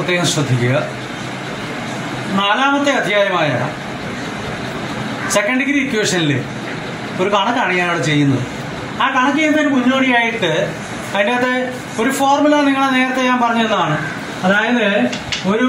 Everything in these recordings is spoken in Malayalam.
പ്രത്യേകം ശ്രദ്ധിക്കുക നാലാമത്തെ അധ്യായമായ സെക്കൻഡ് ഡിഗ്രി ഇക്വേഷനിൽ ഒരു കണക്കാണ് ഞാൻ അവിടെ ചെയ്യുന്നത് ആ കണക്ക് ചെയ്യുന്നതിന് മുന്നോടിയായിട്ട് അതിൻ്റെ അകത്ത് ഒരു ഫോർമുല നിങ്ങളെ നേരത്തെ ഞാൻ പറഞ്ഞു തന്നതാണ് അതായത് ഒരു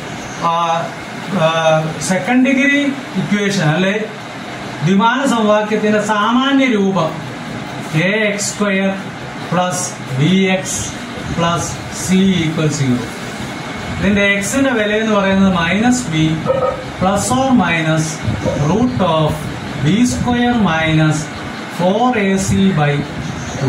സെക്കൻഡ് ഡിഗ്രി ഇക്വേഷൻ അല്ലെ ദ്വിമാന സമവാക്യത്തിന്റെ സാമാന്യ രൂപം A X square plus B X plus C equal zero ഇതിന്റെ എക്സിന്റെ വില എന്ന് പറയുന്നത് minus B plus or minus root of B square minus four A C by two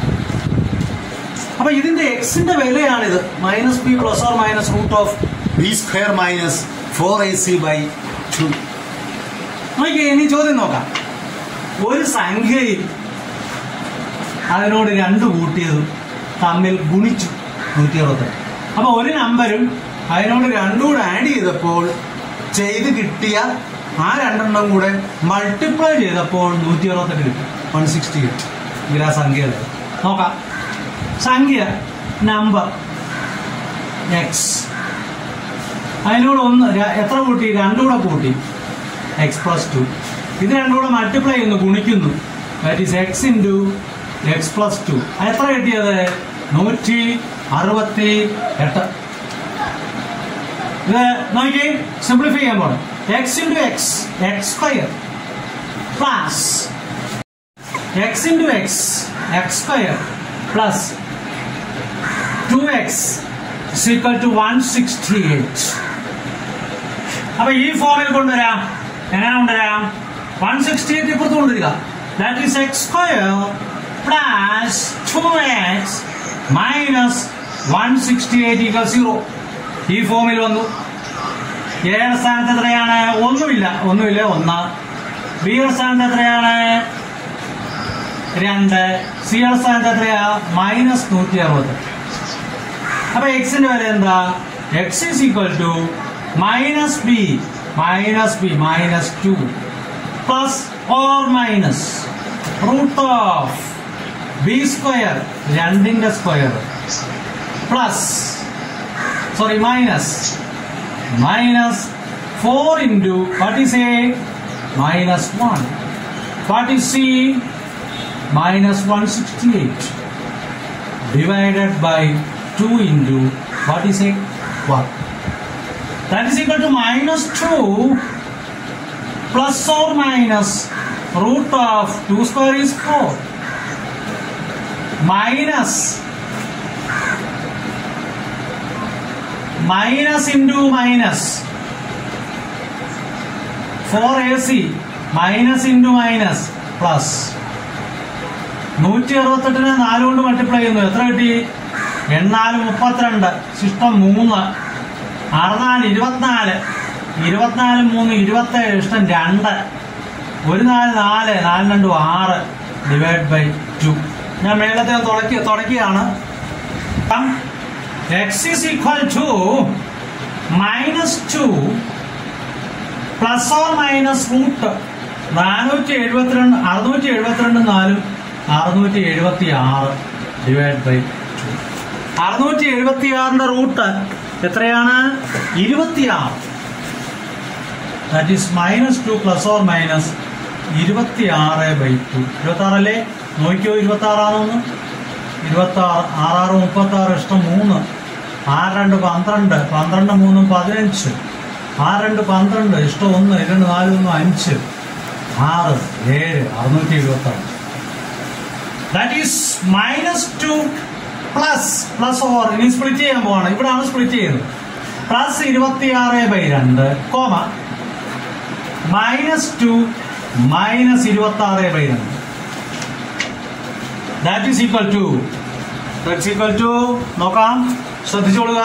അപ്പൊ ഇതിന്റെ എക്സിന്റെ വിലയാണിത് minus B plus or minus root of B square minus four A C by two നോക്കിയേ ഇനി ചോദ്യം നോക്കാം ഒരു സംഖ്യയിൽ അതിനോട് രണ്ട് കൂട്ടിയതും തമ്മിൽ ഗുണിച്ചു നൂറ്റി അറുപത്തെട്ട് അപ്പൊ ഒരു നമ്പരും അതിനോട് രണ്ടും കൂടെ ആഡ് ചെയ്തപ്പോൾ ചെയ്ത് കിട്ടിയ ആ രണ്ടെണ്ണം കൂടെ മൾട്ടിപ്ലൈ ചെയ്തപ്പോൾ നൂറ്റി അറുപത്തെട്ട് കിട്ടി വൺ സിക്സ്റ്റി കിട്ടി ഇതിലാ സംഖ്യ നോക്കാം സംഖ്യ നമ്പർ എക്സ് അതിനോട് ഒന്ന് ര- എത്ര കൂട്ടി രണ്ടും കൂടെ കൂട്ടി എക്സ് പ്ലസ് ടു ഇത് രണ്ടും കൂടെ മൾട്ടിപ്ലൈ ചെയ്യുന്നു ഗുണിക്കുന്നു that is X into X plus two എത്ര കിട്ടിയത് നൂറ്റി അറുപത്തി എട്ട് ഇത് നോക്കി സിംപ്ലിഫൈ ചെയ്യാൻ പോണം X into X X square plus X into X X square plus two X equal two one sixty eight അപ്പൊ ഈ ഫോമിൽ കൊണ്ടുവരാം എങ്ങനെ കൊണ്ടുവരാം വൺ സിക്സ്റ്റി എയ്റ്റ് ഇപ്പുറത്ത് കൊണ്ടുവരിക that is X square plus two X minus one sixty eight equal zero ഈ ഫോമിൽ വന്നു എയുടെ സ്ഥാനത്ത് എത്രയാണ് ഒന്നുമില്ല ഒന്നുമില്ല ഒന്ന് ബിയുടെ സ്ഥാനത്ത് എത്രയാണ് രണ്ട് സിയുടെ സ്ഥാനത്ത് എത്രയാ മൈനസ് നൂറ്റി അറുപത് അപ്പൊ എക്സിന്റെ വില എന്താ X is equal to minus B minus B minus two plus or minus root of B square രണ്ടിന്റെ square plus sorry minus minus four into what is A minus one what is C minus one sixty eight divided by 2 into what is it? 1. That is equal to minus 2 plus or minus root of 2 square is 4 minus minus into minus 4ac minus into minus plus നൂറ്റി അറുപത്തെട്ടിന് നാല് കൊണ്ട് മൾട്ടിപ്ലൈ ചെയ്യുന്നു എത്ര കിട്ടി എണ്ണാല് മുപ്പത്തിരണ്ട് ശിഷ്ടം മൂന്ന് അറുനാല് ഇരുപത്തിനാല് ഇരുപത്തിനാല് മൂന്ന് ഇരുപത്തേഴ് ഇഷ്ടം രണ്ട് ഒരു നാല് നാല് നാല് രണ്ടും ആറ് ഡിവൈഡ് ബൈ ടു ഞാൻ മേളത്തെ തുടക്കി തുടക്കിയാണ് X is equal to minus two plus or minus root നാനൂറ്റി എഴുപത്തിരണ്ട് അറുന്നൂറ്റി എഴുപത്തിരണ്ട് നാലും അറുന്നൂറ്റി എഴുപത്തി ആറ് ഡിവൈഡ് ബൈ ടു അറുന്നൂറ്റി എഴുപത്തി ആറിന്റെ റൂട്ട് എത്രയാണ് ഇരുപത്തിയാറ് that is minus two plus or minus ഇരുപത്തി ആറ് ബൈ ടു ഇരുപത്തി ആറല്ലേ നോക്കിയോ ഇരുപത്തി ആറാണെന്ന് ഇരുപത്തി ആറ് ആറാറ് മുപ്പത്തി ആറ് ഇഷ്ടം മൂന്ന് ആറ് രണ്ട് പന്ത്രണ്ട് പന്ത്രണ്ട് മൂന്നും പതിനഞ്ച് ആറ് രണ്ട് പന്ത്രണ്ട് ഇഷ്ടം ഒന്ന് രണ്ട് നാല് ഒന്ന് അഞ്ച് ആറ് ഏഴ് അറുന്നൂറ്റി എഴുപത്തി ആറ് that is minus two plus plus or ഇനി സ്പ്ലിറ്റ് ചെയ്യാൻ പോവാണ് ഇവിടാണ് സ്പ്ലിറ്റ് ചെയ്യുന്നത് പ്ലസ് ഇരുപത്തിയാറ് ബൈ രണ്ട് കോമ മൈനസ് ടു മൈനസ് ഇരുപത്തി ആറ് ബൈ രണ്ട് that is equal to that's equal to നോക്കാം ശ്രദ്ധിച്ചോളുക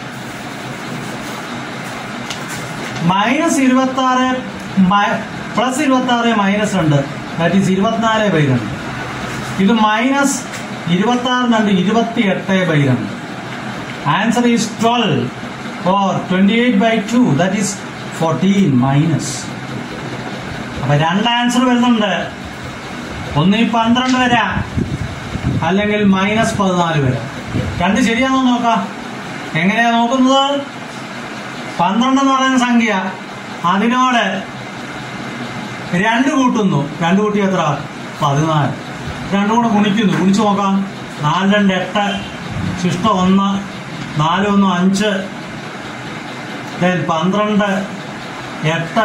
മൈനസ് ഇരുപത്തി ആറ് പ്ലസ് ഇരുപത്തി ആറ് മൈനസ് രണ്ട് ദാറ്റ് ഈസ് ഇരുപത്തിനാല് ബൈ രണ്ട് ഇത് മൈനസ് ഇരുപത്തി ആറ് രണ്ട് ഇരുപത്തി എട്ട് ബൈ രണ്ട് answer is twelve or twenty eight by two that is fourteen minus അപ്പൊ രണ്ട് ആൻസർ വരുന്നുണ്ട് ഒന്നീ പന്ത്രണ്ട് വരാം അല്ലെങ്കിൽ മൈനസ് പതിനാല് വരാം രണ്ട് ശരിയാണോ നോക്കാം എങ്ങനെയാ നോക്കുന്നത് പന്ത്രണ്ട് എന്ന് പറയുന്ന സംഖ്യ അതിനോട് രണ്ട് കൂട്ടുന്നു രണ്ട് കൂട്ടി എത്ര പതിനാല് രണ്ടും കൂടെ ഗുണിക്കുന്നു ഗുണിച്ച് നോക്കാം നാല് രണ്ട് എട്ട് ശിഷ്ടം ഒന്ന് നാല് ഒന്ന് അഞ്ച് then പന്ത്രണ്ട് എട്ട്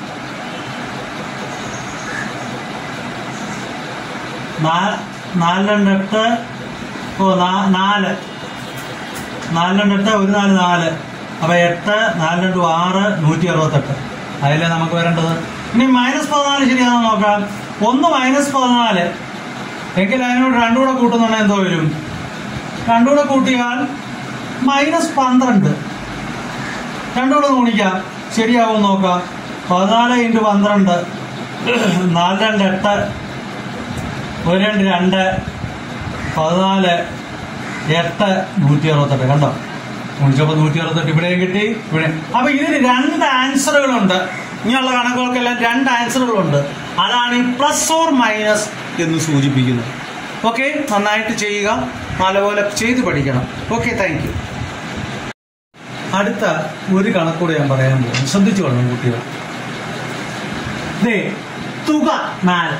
നാ- നാല് രണ്ട് എട്ട് ഓ നാ- നാല് നാല് രണ്ട് എട്ട് ഒരു നാല് നാല് അപ്പൊ എട്ട് നാല് രണ്ടും ആറ് നൂറ്റി അറുപത്തെട്ട് അതിലേ നമുക്ക് വരേണ്ടത് ഇനി മൈനസ് പതിനാല് ശരിയാണെന്ന് നോക്കാം ഒന്ന് മൈനസ് പതിനാല് എങ്കിൽ അതിനോട് രണ്ടും കൂടെ കൂട്ടുന്നുണ്ടെങ്കിൽ എന്തോ വരും രണ്ടും കൂടെ കൂട്ടിയാൽ മൈനസ് പന്ത്രണ്ട് രണ്ടും കൂടെ ഗുണിക്കാം ശരിയാവും നോക്കാം പതിനാല് ഇൻറ്റു പന്ത്രണ്ട് നാല് രണ്ട് എട്ട് ഒരു രണ്ട് രണ്ട് പതിനാല് എട്ട് നൂറ്റി അറുപത്തെട്ട് കണ്ടോ ഗുണിച്ചപ്പോൾ നൂറ്റി അറുപത്തെട്ട് ഇവിടെയും കിട്ടി ഇവിടെ അപ്പൊ ഇതിന് രണ്ട് ആൻസറുകളുണ്ട് ഇനിയുള്ള കണക്കുകൾക്കെല്ലാം രണ്ട് ആൻസറുകളുണ്ട് അതാണ് ഈ പ്ലസ് ഓർ മൈനസ് എന്ന് സൂചിപ്പിക്കുന്നത് ഓക്കെ നന്നായിട്ട് ചെയ്യുക നല്ലപോലെ ചെയ്ത് പഠിക്കണം ഓക്കെ താങ്ക് യു അടുത്ത ഒരു കണക്കൂടെ ഞാൻ പറയാൻ പോകും ശ്രദ്ധിച്ചു കൊള്ളണം കുട്ടികൾ ദേ തുക നാല്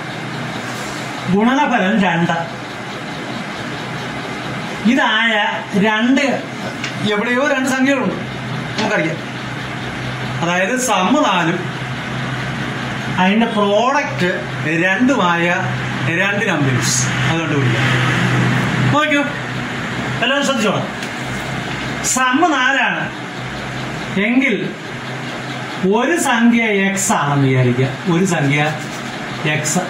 ഗുണനഫലം രണ്ട് ഇതായ രണ്ട് എവിടെയോ രണ്ട് സംഖ്യകളുണ്ട് നമുക്കറിയാം അതായത് സമ്മ നാലും അതിന്റെ പ്രോഡക്റ്റ് രണ്ടുമായ രണ്ട് നമ്പേഴ്സ് അതുകൊണ്ട് വിളിക്കാം നോക്കൂ എല്ലാവരും ശ്രദ്ധിച്ചോളാം സമ്മ നാലാണ് എങ്കിൽ ഒരു സംഖ്യ എക്സ് ആണെന്ന് വിചാരിക്കുക ഒരു സംഖ്യ എക്സ്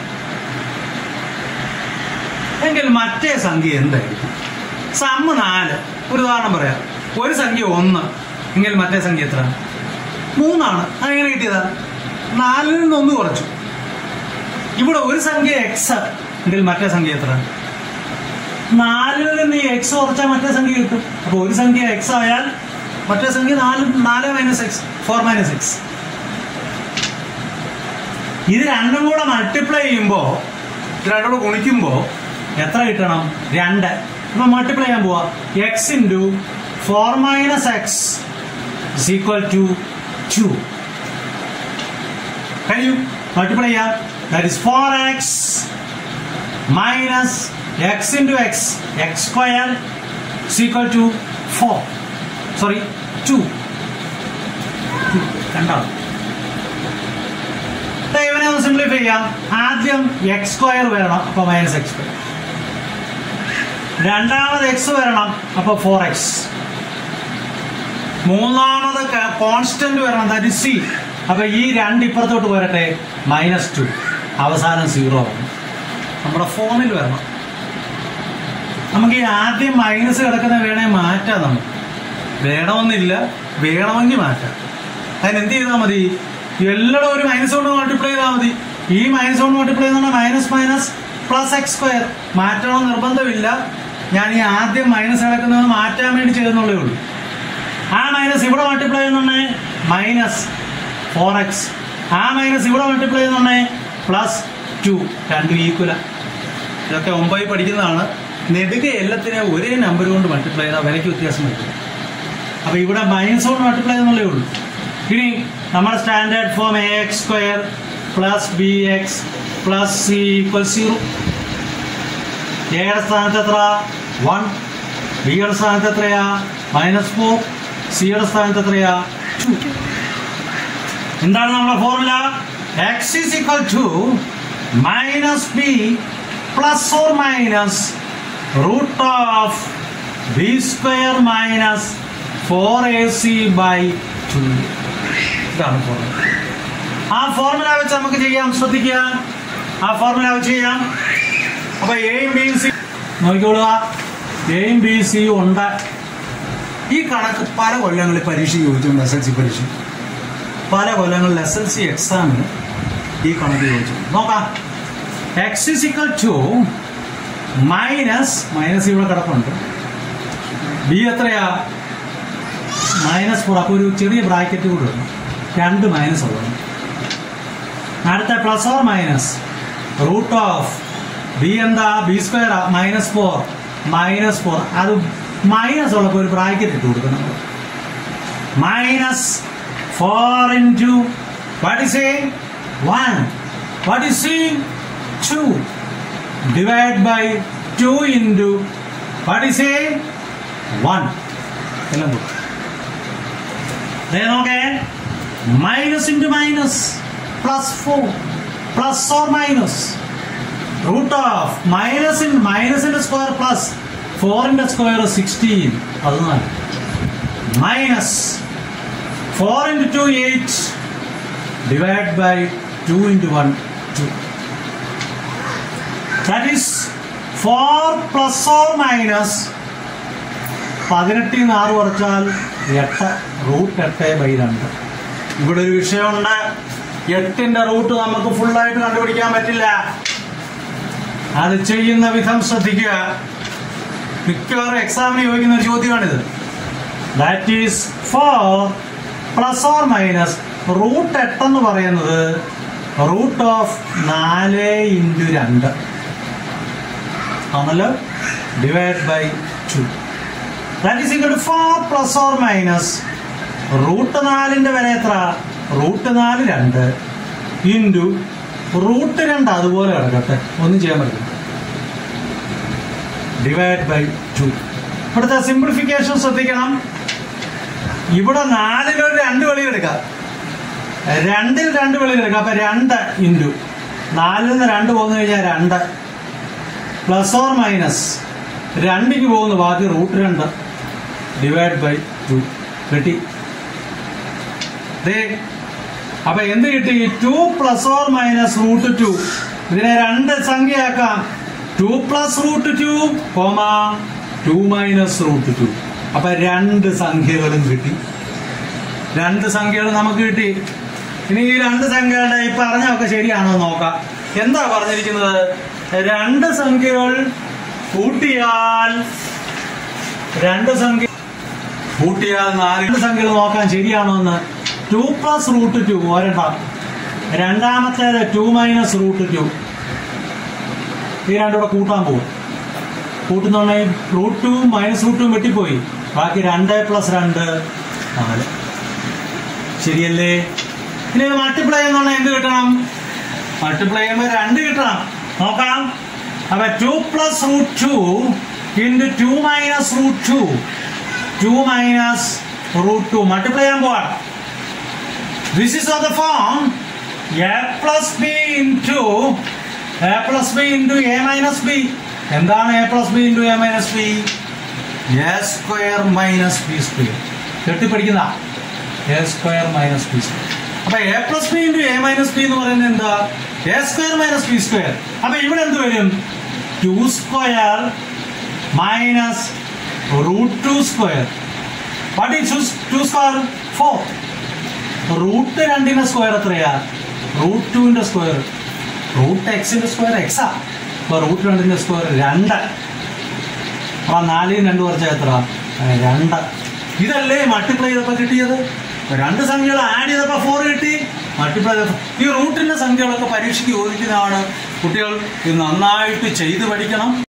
എങ്കിൽ മറ്റേ സംഖ്യ എന്തായിരിക്കും സമ്മ നാല് ഒരു ഉദാഹരണം പറയാം ഒരു സംഖ്യ ഒന്ന് എങ്കിൽ മറ്റേ സംഖ്യ എത്ര മൂന്നാണ് അതെങ്ങനെ കിട്ടിയതാ നാലിൽ നിന്ന് ഒന്ന് കുറച്ചു ഇവിടെ ഒരു സംഖ്യ എക്സ് എങ്കിൽ മറ്റേ സംഖ്യ എത്ര നാലിൽ നിന്ന് ഈ എക്സ് കുറച്ചാൽ മറ്റേ സംഖ്യ കിട്ടും അപ്പൊ ഒരു സംഖ്യ എക്സ് ആയാൽ മറ്റേ സംഖ്യ നാല് നാല് minus X four minus X ഇത് രണ്ടും കൂടെ മൾട്ടിപ്ലൈ ചെയ്യുമ്പോ ഇത് രണ്ടും കൂടെ ഗുണിക്കുമ്പോ എത്ര കിട്ടണം രണ്ട് അപ്പൊ മൾട്ടിപ്ലൈ ചെയ്യാൻ പോവാ X into four minus X is equal to two കഴിയും മൾട്ടിപ്ലൈ ചെയ്യാം that is four X minus X into X X square is equal to four sorry two രണ്ടാണ് ദേ ഇവനെ ഒന്ന് സിംപ്ലിഫൈ ചെയ്യാം ആദ്യം എക്സ് സ്ക്വയർ വരണം അപ്പൊ മൈനസ് എക്സ് സ്ക്വയർ രണ്ടാമത് എക്സ് വരണം അപ്പൊ ഫോർ എക്സ് മൂന്നാമത് കോൺസ്റ്റന്റ് വരണം ദാറ്റ് സി അപ്പൊ ഈ രണ്ട് ഇപ്പുറത്തോട്ട് പോരട്ടെ മൈനസ് ടു അവസാനം സീറോ വരണം നമ്മുടെ ഫോമിൽ വരണം നമുക്ക് ഈ ആദ്യം മൈനസ് കിടക്കുന്ന വേണേ മാറ്റാം നമുക്ക് വേണമെന്നില്ല വേണമെങ്കിൽ മാറ്റാം അതിന് എന്ത് ചെയ്താൽ മതി എല്ലായിടും ഒരു മൈനസ് കൊണ്ട് മൾട്ടിപ്ലൈ ചെയ്താൽ മതി ഈ മൈനസ് കൊണ്ട് മൾട്ടിപ്ലൈ ചെയ്യുന്ന minus minus plus X square മാറ്റണം നിർബന്ധമില്ല ഞാൻ ഈ ആദ്യം മൈനസ് കിടക്കുന്നത് മാറ്റാൻ വേണ്ടി ചെയ്തെന്നുള്ളേ ഉള്ളൂ ആ മൈനസ് ഇവിടെ മൾട്ടിപ്ലൈ ചെയ്യുന്നുണ്ടേ മൈനസ് ഫോർ എക്സ് ആ മൈനസ് ഇവിടെ മൾട്ടിപ്ലൈ ചെയ്യുന്നുണ്ടേ പ്ലസ് ടു രണ്ടും ഈക്വല ഇതൊക്കെ ഒമ്പതിൽ പഠിക്കുന്നതാണ് നെടുക എല്ലാത്തിനെ ഒരേ നമ്പർ കൊണ്ട് മൾട്ടിപ്ലൈ ചെയ്താൽ വിലയ്ക്ക് വ്യത്യാസം വരും അപ്പൊ ഇവിടെ മൈനസ് കൊണ്ട് മൾട്ടിപ്ലൈ ചെയ്യുന്നുള്ളേ ഉള്ളൂ ഇനി നമ്മുടെ standard form A X square plus B X plus C equal zero എയുടെ സ്ഥാനത്ത് എത്ര വൺ ബിയുടെ സ്ഥാനത്ത് എത്രയാ മൈനസ് ഫോർ സിയുടെ സ്ഥാനത്ത് എത്രയാ ടു എന്താണ് നമ്മുടെ formula X is equal to minus B plus or minus root of B square minus four A C by two ഇതാണ് ഫോർമുല ആ ഫോർമുല വെച്ച് നമുക്ക് ചെയ്യാം ശ്രദ്ധിക്കുക ആ ഫോർമുല വെച്ച് ചെയ്യാം അപ്പൊ എയും ബിയും സി നോക്കിക്കോളുക എയും ബി സിയും ഉണ്ട് ഈ കണക്ക് പല കൊല്ലങ്ങളിൽ പരീക്ഷ ചോദിച്ചിട്ടുണ്ട് എസ് എൽ സി പരീക്ഷ പല കൊല്ലങ്ങളിൽ എസ് എൽ സി എക്സാമിന് ഈ കണക്ക് ചോദിച്ചു നോക്കാം X is equal to minus minus ഇവിടെ കിടപ്പുണ്ട് ബി എത്രയാ മൈനസ് ഫോർ അപ്പോൾ ഒരു ചെറിയ ബ്രാക്കറ്റ് കൂടെ ഉണ്ട് രണ്ട് മൈനസ് ഉള്ളത് അടുത്ത plus or minus root of B എന്താ B square minus four minus four അത് മൈനസ് ഉള്ളപ്പോൾ ഒരു ബ്രാക്കറ്റ് ഇട്ട് കൊടുക്കണം minus four into what is A one what is C two divide by two into what is A one എല്ലാം കൊടുക്കും ദേ നോക്കേ minus into minus plus four plus or minus root of minus in മൈനസിന്റെ സ്ക്വയർ പ്ലസ് ഫോറിന്റെ സ്ക്വയർ സിക്സ്റ്റീൻ പതിനാല് minus four into to eight divide by two into one two that is four plus or minus പതിനെട്ടിൽ നിന്ന് ആറ് കുറച്ചാൽ എട്ട് റൂട്ട് എട്ട് ബൈ രണ്ട് ഇവിടെ ഒരു വിഷയമുണ്ട് എട്ടിന്റെ റൂട്ട് നമുക്ക് ഫുള്ളായിട്ട് കണ്ടുപിടിക്കാൻ പറ്റില്ല അത് ചെയ്യുന്ന വിധം ശ്രദ്ധിക്കുക മിക്കവാറും എക്സാമിന് ചോദിക്കുന്ന ഒരു ചോദ്യമാണിത് that is four plus or minus root എട്ടെന്ന് പറയുന്നത് റൂട്ട് ഓഫ് നാല് ഇൻറ്റു രണ്ട് ആണല്ലോ divide by two that is equal to four plus or minus root നാലിന്റെ വില എത്ര റൂട്ട് നാല് രണ്ട് ഇൻറ്റു റൂട്ട് രണ്ട് അതുപോലെ കിടക്കട്ടെ ഒന്നും ചെയ്യാൻ പറ്റില്ല ഡിവൈഡ് ബൈ ടു ഇവിടുത്തെ സിംപ്ലിഫിക്കേഷൻ ശ്രദ്ധിക്കണം ഇവിടെ നാലിലൊരു രണ്ട് വെളിയിലെടുക്കാം രണ്ടിൽ രണ്ട് വെളിയിലെടുക്കാം അപ്പൊ രണ്ട് ഇൻറ്റു നാലിൽ നിന്ന് രണ്ട് പോന്നു കഴിഞ്ഞാൽ രണ്ട് പ്ലസ് ഓർ മൈനസ് രണ്ടിക്ക് പോകുന്നു ബാക്കി റൂട്ട് രണ്ട് ഡിവൈഡ് ബൈ ടു കിട്ടി ദേ അപ്പൊ എന്ത് കിട്ടി two plus or minus root two ഇതിനെ രണ്ട് സംഖ്യയാക്കാം two plus root two comma two minus root two അപ്പൊ രണ്ട് സംഖ്യകളും കിട്ടി രണ്ട് സംഖ്യകൾ നമുക്ക് കിട്ടി ഇനി ഈ രണ്ട് സംഖ്യകളുടെ ഈ പറഞ്ഞൊക്കെ ശരിയാണോ എന്ന് നോക്കാം എന്താ പറഞ്ഞിരിക്കുന്നത് രണ്ട് സംഖ്യകൾ കൂട്ടിയാൽ രണ്ട് സംഖ്യ കൂട്ടിയാൽ നാല് രണ്ട് സംഖ്യകൾ നോക്കാൻ ശരിയാണോ എന്ന് ടു പ്ലസ് റൂട്ട് ടു ഒരെണ്ണം രണ്ടാമത്തേത് ടു മൈനസ് റൂട്ട് ടു ഈ രണ്ടുകൂടെ കൂട്ടാൻ പോകും കൂട്ടുന്നുണ്ടെങ്കിൽ root two minus root two വെട്ടിപ്പോയി ബാക്കി രണ്ട് പ്ലസ് രണ്ട് നാല് ശരിയല്ലേ ഇനി മൾട്ടിപ്ലൈ ചെയ്യുന്നുണ്ടെങ്കിൽ എന്ത് കിട്ടണം മൾട്ടിപ്ലൈ ചെയ്യുമ്പോൾ രണ്ട് കിട്ടണം നോക്കാം അപ്പൊ two plus root two into two minus root two two minus root two multiply ചെയ്യാൻ പോവാം This is of the form a plus b into a plus b into a minus b. എന്താണ് A plus B into A minus B A square minus B square കെട്ടിപ്പിടിക്കുന്ന A square minus B square അപ്പൊ A plus B into A minus B എന്ന് പറയുന്നത് എന്താ A square minus B square അപ്പൊ ഇവിടെ എന്ത് വരും two square minus root two square what is two square four root രണ്ടിന്റെ സ്ക്വയർ എത്രയാ റൂട്ട് ടുവിന്റെ സ്ക്വയർ റൂട്ട് എക്സിന്റെ സ്ക്വയർ എക്സാ അപ്പൊ റൂട്ട് രണ്ടിന്റെ സ്ക്വയർ രണ്ട് അപ്പൊ നാലിന് രണ്ട് കുറച്ചാൽ എത്ര ആ, രണ്ട് ഇതല്ലേ മൾട്ടിപ്ലൈ ചെയ്തപ്പോ കിട്ടിയത് അപ്പൊ രണ്ട് സംഖ്യകൾ ആഡ് ചെയ്തപ്പോ ഫോർ കിട്ടി മൾട്ടിപ്ലൈ ചെയ്തപ്പോ ഈ റൂട്ടിന്റെ സംഖ്യകളൊക്കെ പരീക്ഷയ്ക്ക് ചോദിക്കുന്നതാണ് കുട്ടികൾ ഇത് നന്നായിട്ട് ചെയ്ത് പഠിക്കണം